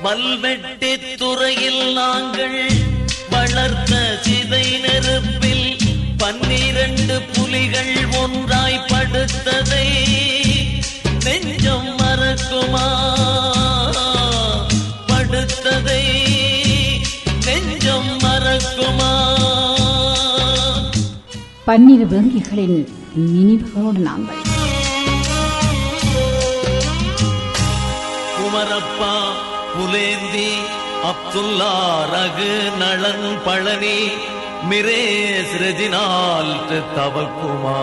வல்வெட்டி துறையில் நாங்கள் வளர்த்த சிதை நெருப்பில் பன்னிரண்டு புலிகள் ஒன்றாய் படுத்ததை நெஞ்சம் மறக்குமா படுத்ததை நெஞ்சம் மறக்குமா பன்னிரு வேங்கிகளின் நினைவுகளோடு நாங்கள் குமரப்பா புலேந்தி அப்துல்லா ரகு நளன் பழனி மிரேஸ் ரெஜினால் தவக்குமா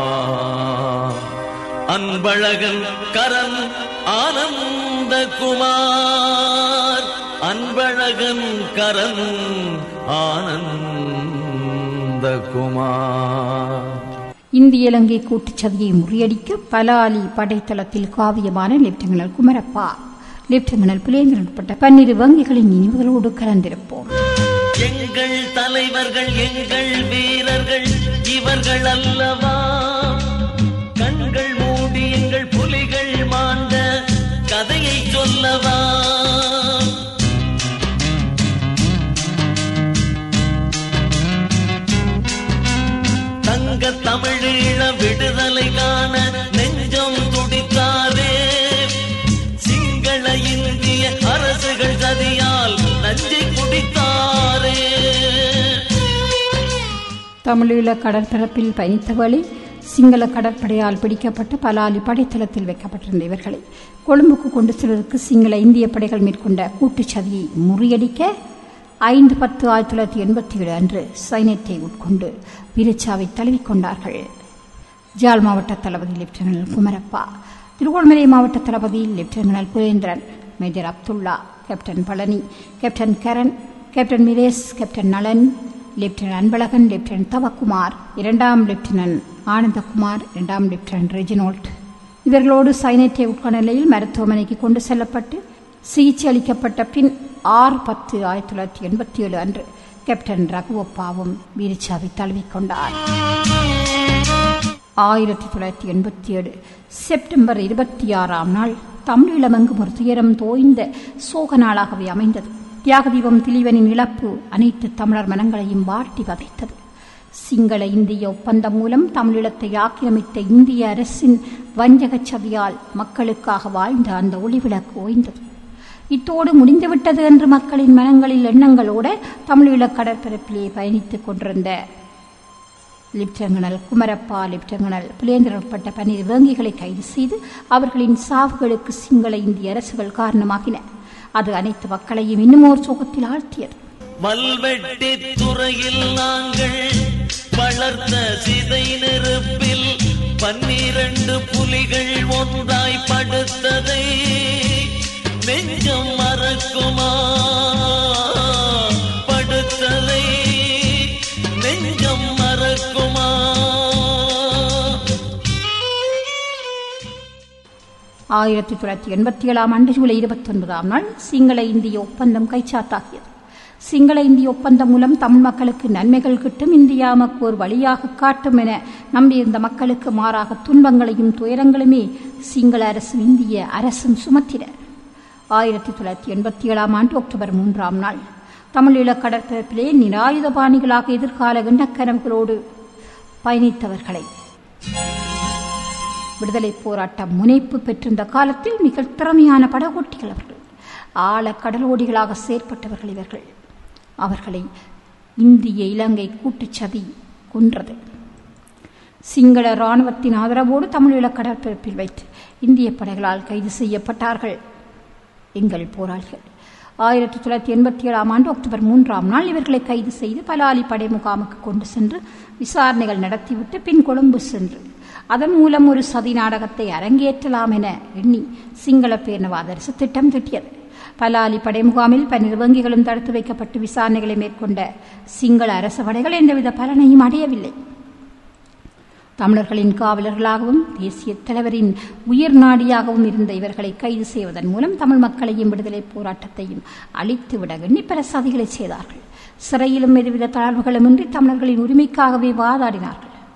அன்பழகன் கரண் ஆனந்த குமார் அன்பழகன் கரண் ஆனந்த குமார் இந்திய இலங்கை கூட்டுச்சதியை முறியடிக்க பலாலி படைத்தளத்தில் காவியமான லெப்டினல் குமரப்பா லெப்டினல் புலேந்திரன் உட்பட்ட பன்னிரு வங்கிகளின் நினைவுகளோடு கலந்திருப்போம் எங்கள் தலைவர்கள் எங்கள் வீரர்கள் இவர்கள் அல்லவா கண்கள் மூடி எங்கள் புலிகள் மாண்ட கதையை சொல்லவா தங்க தமிழீழ விடுதலை காண நெஞ்சம் துடித்தாரே சிங்கள இந்திய அரசுகள் சதியால் நஞ்சை குடித்தாரே தமிழீழ கடற்பரப்பில் பயணித்தவழி சிங்கள கடற்படையால் பிடிக்கப்பட்டு பலாலி படைத்தளத்தில் வைக்கப்பட்டிருந்த இவர்களை கொழும்புக்கு கொண்டு செல்வதற்கு சிங்கள இந்திய படைகள் மேற்கொண்ட கூட்டுச்சதியை முறியடிக்க ஐந்து பத்து ஆயிரத்தி தொள்ளாயிரத்தி எண்பத்தி ஏழு அன்று சைன்யத்தை உட்கொண்டு வீரச்சாவை தழுவிக்கொண்டார்கள் ஜாழ் மாவட்ட தளபதி லெப்டினல் குமரப்பா திருகோணமலை மாவட்ட தளபதி lieutenant Purendran major Abdullah captain Palani captain Karan captain Miresh captain Nalan lieutenant Anbazhagan lieutenant Thavakumar இரண்டாம் லெப்டினன்ட் ஆனந்தகுமார் இரண்டாம் லெப்டினன்ட் ரெஜினோல்ட் இவர்களோடு சைனத்தை உட்கொண்ட நிலையில் மருத்துவமனைக்கு கொண்டு செல்லப்பட்டு சிகிச்சை அளிக்கப்பட்ட பின் ஆறு பத்து ஆயிரத்தி தொள்ளாயிரத்தி எண்பத்தி ஏழு அன்று கேப்டன் ரகுவப்பாவும் வீரச்சாவை தழுவிக்கொண்டார் ஆயிரத்தி தொள்ளாயிரத்தி எண்பத்தி ஏழு செப்டம்பர் இருபத்தி ஆறாம் நாள் தமிழீழமெங்கும் ஒரு துயரம் தோய்ந்த சோக நாளாகவே அமைந்தது தியாகதீபம் திலீவனின் இழப்பு அனைத்து தமிழர் மனங்களையும் வாட்டி வதைத்தது சிங்கள இந்திய ஒப்பந்தம் மூலம் தமிழீழத்தை ஆக்கிரமித்த இந்திய அரசின் வஞ்சகச் சதியால் மக்களுக்காக வாழ்ந்த அந்த ஒளிவிளக்கு ஓய்ந்தது இத்தோடு முடிந்துவிட்டது என்று மக்களின் மனங்களில் எண்ணங்களோடு தமிழீழ கடற்பரப்பிலே பயணித்துக் கொண்டிருந்த லிப்டங்கனல் குமரப்பா லிப்டங்கனல் புலேந்திரன் உட்பட்ட பன்னிரு வேங்கிகளை கைது செய்து அவர்களின் சாவுகளுக்கு சிங்கள இந்திய அரசுகள் காரணமாகின அது அனைத்து மக்களையும் இன்னும் ஒரு சோகத்தில் ஆழ்த்தியது வல்வெட்டி துறையில் நாங்கள் வளர்த்த சிதை நெருப்பில் பன்னிரண்டு புலிகள் ஒன்றாய் படுத்ததை நெஞ்சம் மறக்குமா படுத்ததை நெஞ்சம் மறக்குமா ஆயிரத்தி தொள்ளாயிரத்தி எண்பத்தி ஏழாம் ஆண்டு ஜூலை இருபத்தி ஒன்பதாம் நாள் சிங்கள இந்திய ஒப்பந்தம் கைச்சாத்தாகியது சிங்கள இந்திய ஒப்பந்தம் மூலம் தமிழ் மக்களுக்கு நன்மைகள் கிட்டும் இந்தியா நமக்கு ஒரு வழியாக காட்டும் என நம்பியிருந்த மக்களுக்கு மாறாக துன்பங்களையும் துயரங்களுமே சிங்கள அரசும் இந்திய அரசும் சுமத்தின ஆயிரத்தி தொள்ளாயிரத்தி எண்பத்தி ஏழாம் ஆண்டு அக்டோபர் மூன்றாம் நாள் தமிழீழ கடற்பரப்பிலே நிராயுதபாணிகளாக எதிர்கால எண்ணக்கனவுகளோடு பயணித்தவர்களை விடுதலை போராட்ட முனைப்பு பெற்றிருந்த காலத்தில் மிக திறமையான படகோட்டிகள் அவர்கள் ஆழ கடலோடிகளாக செயற்பட்டவர்கள் இவர்கள் அவர்களை இந்திய இலங்கை கூட்டுச்சதி கொன்றது சிங்கள இராணுவத்தின் ஆதரவோடு தமிழீழ கடற்பரப்பில் வைத்து இந்திய படைகளால் கைது செய்யப்பட்டார்கள் எங்கள் போராளிகள் ஆயிரத்தி தொள்ளாயிரத்தி எண்பத்தி ஏழாம் ஆண்டு அக்டோபர் மூன்றாம் நாள் இவர்களை கைது செய்து பலாலி படை முகாமுக்கு கொண்டு சென்று விசாரணைகள் நடத்திவிட்டு பின் கொழும்பு சென்று அதன் மூலம் ஒரு சதி நாடகத்தை அரங்கேற்றலாம் என எண்ணி சிங்கள பேரினவாத அரசு திட்டம் திட்டியது பலாலி படை முகாமில் பன்னிரு வங்கிகளும் தடுத்து வைக்கப்பட்டு விசாரணைகளை மேற்கொண்ட சிங்கள அரசு படைகள் எந்தவித பலனையும் அடையவில்லை தமிழர்களின் காவலர்களாகவும் தேசிய தலைவரின் உயிர் நாடியாகவும் இருந்த இவர்களை கைது செய்வதன் மூலம் தமிழ் மக்களையும் விடுதலை போராட்டத்தையும் அழித்துவிட எண்ணி பல சதிகளை செய்தார்கள் சிறையிலும் எதுவித தளர்வுகளுமின்றி தமிழர்களின் உரிமைக்காகவே வாதாடினார்கள்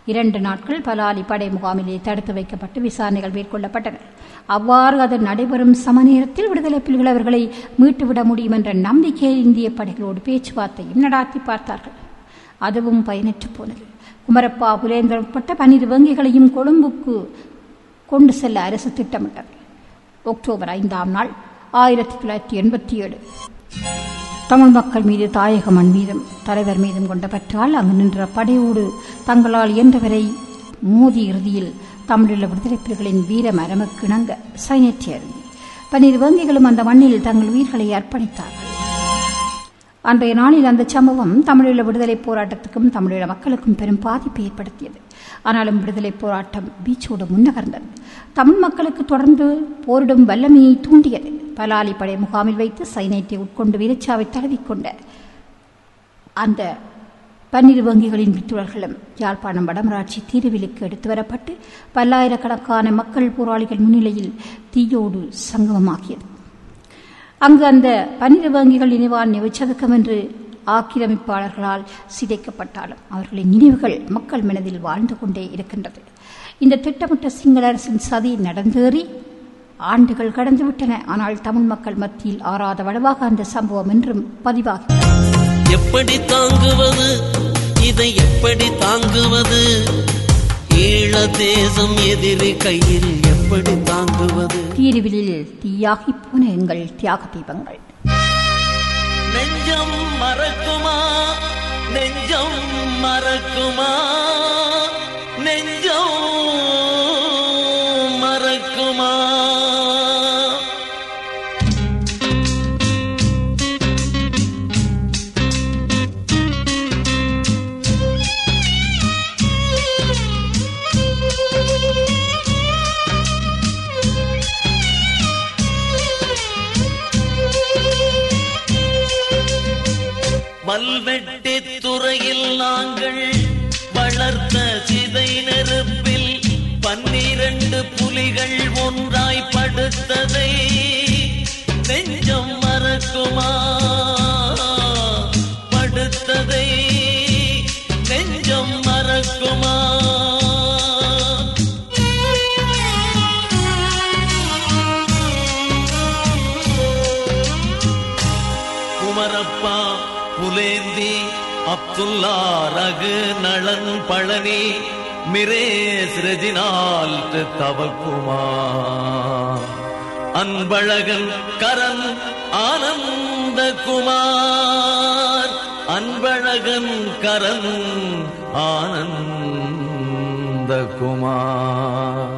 இரண்டு நாட்கள் பலாலி படை முகாமிலே தடுத்து வைக்கப்பட்டு விசாரணைகள் மேற்கொள்ளப்பட்டன அவ்வாறு அது நடைபெறும் சம நேரத்தில் விடுதலை புலிகள் அவர்களை மீட்டுவிட முடியும் என்ற நம்பிக்கையை இந்திய படைகளோடு பேச்சுவார்த்தையும் நடாத்தி பார்த்தார்கள் அதுவும் பயனற்று போனது குமரப்பா புலேந்திரன் உட்பட்ட பன்னிரு வங்கிகளையும் கொழும்புக்கு கொண்டு செல்ல அரசு திட்டமிட்டது அக்டோபர் ஐந்தாம் நாள் ஆயிரத்தி தொள்ளாயிரத்தி எண்பத்தி ஏழு தமிழ் மக்கள் மீது தாயக மண் மீதும் தலைவர் மீதும் கொண்ட பற்றால் அங்கு நின்ற படையோடு தங்களால் இயன்றவரை மோதி இறுதியில் தமிழீழ விடுதலை புலிகளின் வீர மரமக்கிணங்க சைனேற்றி அருந்தி பன்னிரு வங்கிகளும் அந்த மண்ணில் தங்கள் உயிர்களை அர்ப்பணித்தார்கள் அன்றைய நாளில் அந்த சம்பவம் தமிழீழ விடுதலை போராட்டத்துக்கும் தமிழீழ மக்களுக்கும் பெரும் பாதிப்பை ஏற்படுத்தியது ஆனாலும் விடுதலை போராட்டம் பீச்சோடு முன்னகர்ந்தது தமிழ் மக்களுக்கு தொடர்ந்து போரிடும் வல்லமையை தூண்டியது பலாலி படை முகாமில் வைத்து சைனைட்டை உட்கொண்டு வீரச்சாவை தழுவிக்கொண்ட அந்த பன்னிரு வங்கிகளின் வித்துழர்களும் யாழ்ப்பாணம் வடமராட்சி தீர்விலுக்கு எடுத்து வரப்பட்டு பல்லாயிரக்கணக்கான மக்கள் போராளிகள் முன்னிலையில் தீயோடு சங்கமமாக்கியது அங்கு அந்த பன்னிரு வங்கிகள் நினைவால் நினைச்சதுக்கம் என்று ஆக்கிரமிப்பாளர்களால் சிதைக்கப்பட்டாலும் அவர்களின் நினைவுகள் மக்கள் மனதில் வாழ்ந்து கொண்டே இருக்கின்றது இந்த திட்டமிட்ட சிங்கள அரசின் சதி நடந்தேறி ஆண்டுகள் கடந்துவிட்டன ஆனால் தமிழ் மக்கள் மத்தியில் ஆறாத வளவாக அந்த சம்பவம் என்றும் பதிவாகி எப்படி தாங்குவது இதை எப்படி தாங்குவது ஈழ தேசம் எதிரி கையில் எப்படி தாங்குவது தீருவிலில் தீயாகி போன எங்கள் தியாக தீபங்கள் நெஞ்சம் மறக்குமா நெஞ்சம் மறக்குமா நெஞ்சம் மறக்குமா வல்வெட்டி துறையில் நாங்கள் வளர்த்த சிதை நெருப்பில் பன்னிரண்டு புலிகள் ஒன்றாய் படுத்ததை நெஞ்சம் மறக்குமா படுத்ததை நெஞ்சம் மறக்குமா குமரப்பா புலேந்தி அப்துல்லா ரகு நளன் பழனி மிரேஸ் ரெஜினால் தவக்குமா அன்பழகன் கரண் ஆனந்த குமார் அன்பழகன் கரண் ஆனந்த குமார்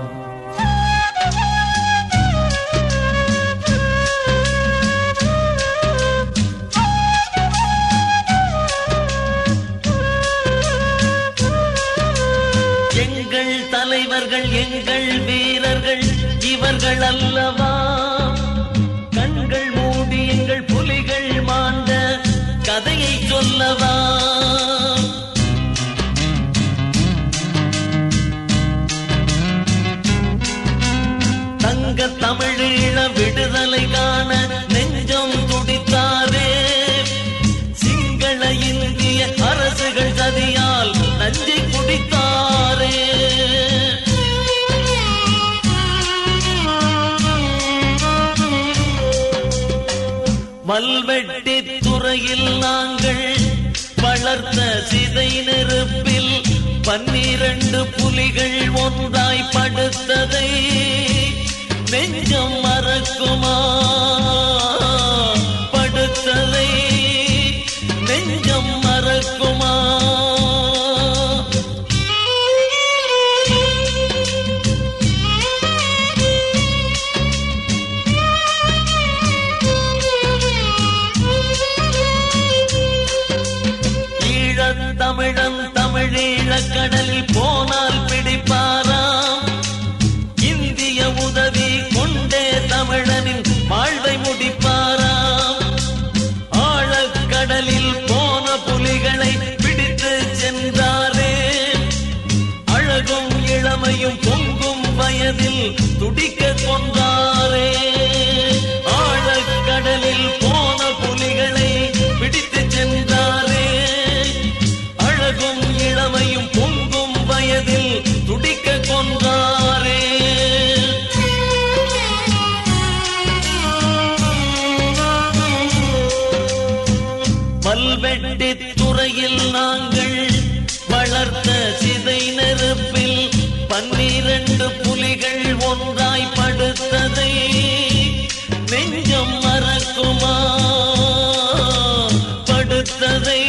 எங்கள் தலைவர்கள் எங்கள் வீரர்கள் இவர்கள் அல்லவா கண்கள் மூடி எங்கள் புலிகள் மாண்ட கதையை சொல்லவா தங்க தமிழீழ விடுதலை காண நெஞ்சம் துடித்தாரே சிங்கள இந்திய அரசுகள் சதியால் நஞ்சை குடித்தாரே வல்வெட்டி துறையில் நாங்கள் வளர்த்த சிதை நெருப்பில் பன்னிரண்டு புலிகள் ஒன்றாய் படுத்ததை நெஞ்சம் மறக்குமா படுத்ததை நெஞ்சம் மறக்குமா ஈழத்தமிழன் தமிழீழக் கடலில் போனால் பிடிப்பாராம் இந்திய உதவி கொண்டே தமிழனின் வாழ்வை முடிப்பாராம் ஆழக்கடலில் போன புலிகளை பிடித்து சென்றாரே அழகும் இளமையும் பொங்கும் வயதில் துடிக்க கொண்டாரே ஆழக்கடலில் போன புலிகளை பிடித்து சென்றாரே அழகும் இளமையும் பொங்கும் வயதில் கல்வெட்டி துறையில் நாங்கள் வளர்த்த சிதை நெருப்பில் பன்னிரண்டு புலிகள் ஒன்றாய் படுத்ததை நெஞ்சம் மறக்குமா படுத்ததை